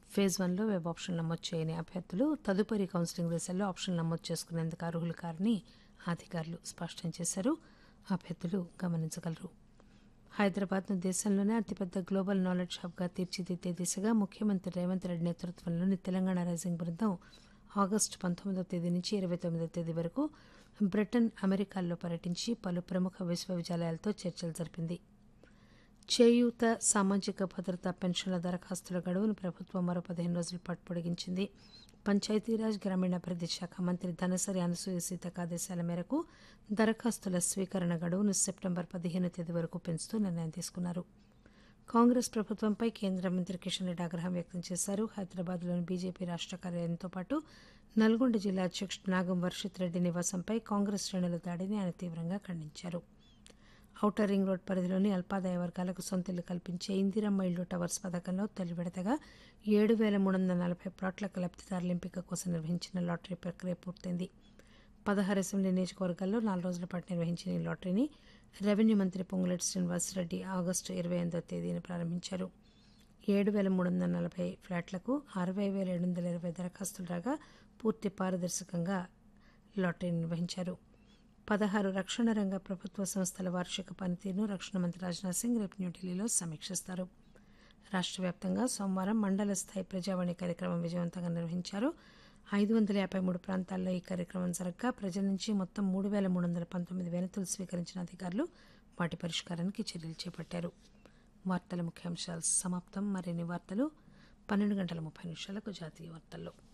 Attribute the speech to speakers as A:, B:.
A: phase వన్లో web option నమోదు చేయని అభ్యర్థులు తదుపరి కౌన్సిలింగ్ దశల్లో ఆప్షన్ నమోదు చేసుకునేందుకు అర్హులు కారని అధికారులు స్పష్టం చేశారు అభ్యర్థులు గమనించగలరు హైదరాబాద్ను దేశంలోనే అతిపెద్ద గ్లోబల్ నాలెడ్జ్ హబ్గా తీర్చిదిద్దే దిశగా ముఖ్యమంత్రి రేవంత్ రెడ్డి నేతృత్వంలోని తెలంగాణ రైజింగ్ బృందం ఆగస్టు పంతొమ్మిదవ తేదీ నుంచి ఇరవై తొమ్మిదవ తేదీ వరకు బ్రిటన్ అమెరికాల్లో పర్యటించి పలు ప్రముఖ విశ్వవిద్యాలయాలతో చర్చలు జరిపింది చేయూత సామాజిక భద్రత పెన్షన్ల దరఖాస్తుల గడువును ప్రభుత్వం మరో పదిహేను రోజుల పాటు పొడిగించింది పంచాయతీరాజ్ గ్రామీణాభివృద్ధి శాఖ మంత్రి ధనసరి అనసూయ సీతక ఆదేశాల మేరకు దరఖాస్తుల స్వీకరణ గడువును సెప్టెంబర్ పదిహేను తేదీ వరకు పెంచుతూ నిర్ణయం తీసుకున్నారు కాంగ్రెస్ ప్రభుత్వంపై కేంద్ర మంత్రి కిషన్ రెడ్డి ఆగ్రహం వ్యక్తం చేశారు హైదరాబాద్లోని బీజేపీ రాష్ట్ర కార్యాలయంతో పాటు నల్గొండ జిల్లా అధ్యక్షుడు నాగం వర్షిత్ రెడ్డి నివాసంపై కాంగ్రెస్ శ్రేణుల దాడిని ఆయన తీవ్రంగా ఖండించారు ఔటర్ రింగ్ రోడ్ పరిధిలోని అల్పాదాయ వర్గాలకు సొంతిల్లు కల్పించే ఇందిరమ్మ ఇల్లు టవర్స్ పథకంలో తొలి విడతగా ఏడు వేల మూడు వందల నలభై ప్లాట్లకు లబ్దిదారుల ఎంపిక కోసం నిర్వహించిన లాటరీ ప్రక్రియ పూర్తయింది పదహారు అసెంబ్లీ నియోజకవర్గాల్లో నాలుగు రోజుల పాటు నిర్వహించిన ఈ లాటరీని రెవెన్యూ మంత్రి పొంగులేటి శ్రీనివాసరెడ్డి ఆగస్టు ఇరవై ఎనిమిదో తేదీన ప్రారంభించారు ఏడు వేల మూడు వందల నలభై ఫ్లాట్లకు అరవై వేల ఏడు వందల ఇరవై దరఖాస్తులు రాగా పూర్తి పారదర్శకంగా లాటరీ నిర్వహించారు పదహారు రక్షణ రంగ ప్రభుత్వ సంస్థల వార్షిక పనితీరును రక్షణ మంత్రి రాజ్నాథ్ సింగ్ రేపు న్యూఢిల్లీలో సమీక్షిస్తారు రాష్ట్ర వ్యాప్తంగా సోమవారం మండల స్థాయి ప్రజావాణి కార్యక్రమం విజయవంతంగా నిర్వహించారు ఐదు వందల యాభై మూడు ప్రాంతాల్లో ఈ కార్యక్రమం జరగగా ప్రజల నుంచి మొత్తం మూడు వేల మూడు వందల పంతొమ్మిది వినతులు స్వీకరించిన అధికారులు వాటి పరిష్కారానికి చర్యలు చేపట్టారు వార్తల ముఖ్యాంశాలు సమాప్తం మరిన్ని వార్తలు పన్నెండు గంటల ముప్పై నిమిషాలకు జాతీయ వార్తల్లో